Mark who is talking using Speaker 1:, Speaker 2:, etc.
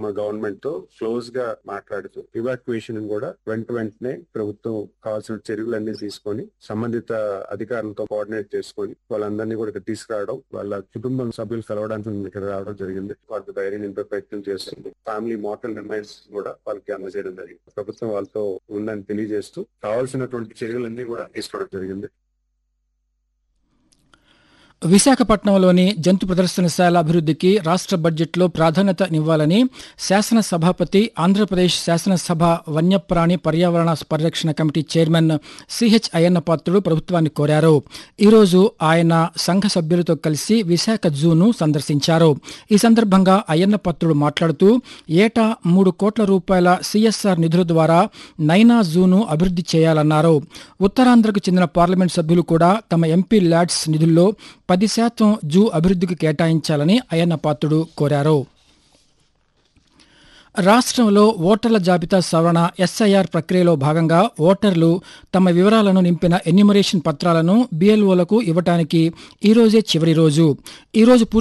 Speaker 1: మా గవర్నమెంట్ తో క్లోజ్ గా మాట్లాడుతూ ఇవాక్యుయేషన్ కూడా వెంట వెంటనే ప్రభుత్వం కావాల్సిన చర్యలన్నీ తీసుకొని సంబంధిత అధికారులతో కోఆర్డినేట్ చేసుకొని వాళ్ళందరినీ కూడా ఇక్కడ తీసుకురావడం వాళ్ళ కుటుంబం సభ్యులు కలవడానికి ఇక్కడ రావడం జరిగింది వాళ్ళకి ధైర్యం నింపే ప్రయత్నం చేస్తుంది ఫ్యామిలీ మోటల్ రిమైన్స్ కూడా వాళ్ళకి అందజేయడం జరిగింది ప్రభుత్వం వాళ్ళతో ఉందని తెలియజేస్తూ కావాల్సినటువంటి చర్యలన్నీ కూడా తీసుకోవడం జరిగింది
Speaker 2: విశాఖపట్నంలోని జంతు ప్రదర్శనశాల అభివృద్ధికి రాష్ట్ర బడ్జెట్లో ప్రాధాన్యతనివ్వాలని శాసన సభాపతి ఆంధ్రప్రదేశ్ శాసనసభ వన్యప్రాణి పర్యావరణ పరిరక్షణ committee chairman CH Ayyanna Patrudu ప్రభుత్వాన్ని కోరారు ఈరోజు ఆయన సంఘ సభ్యులతో కలిసి విశాఖ జూను సందర్శించారు ఈ సందర్భంగా అయ్యన్న పాత్రుడు మాట్లాడుతూ ఏటా మూడు కోట్ల రూపాయల సిఎస్ఆర్ నిధుల ద్వారా నైనా జూను అభివృద్ధి చేయాలన్నారు ఉత్తరాంధ్రకు చెందిన పార్లమెంట్ సభ్యులు కూడా తమ ఎంపీ ల్యాడ్స్ నిధుల్లో పది శాతం జూ అభివృద్ధికి కేటాయించాలని అయ్యన్న పాత్రుడు కోరారు రాష్ట్రంలో ఓటర్ల జాబితా సవరణ ఎస్ఐఆర్ ప్రక్రియలో భాగంగా ఓటర్లు తమ వివరాలను నింపిన ఎన్యూమరేషన్ పత్రాలను బీఎల్ఓలకు ఇవ్వటానికి ఈరోజే చివరి రోజు ఈరోజు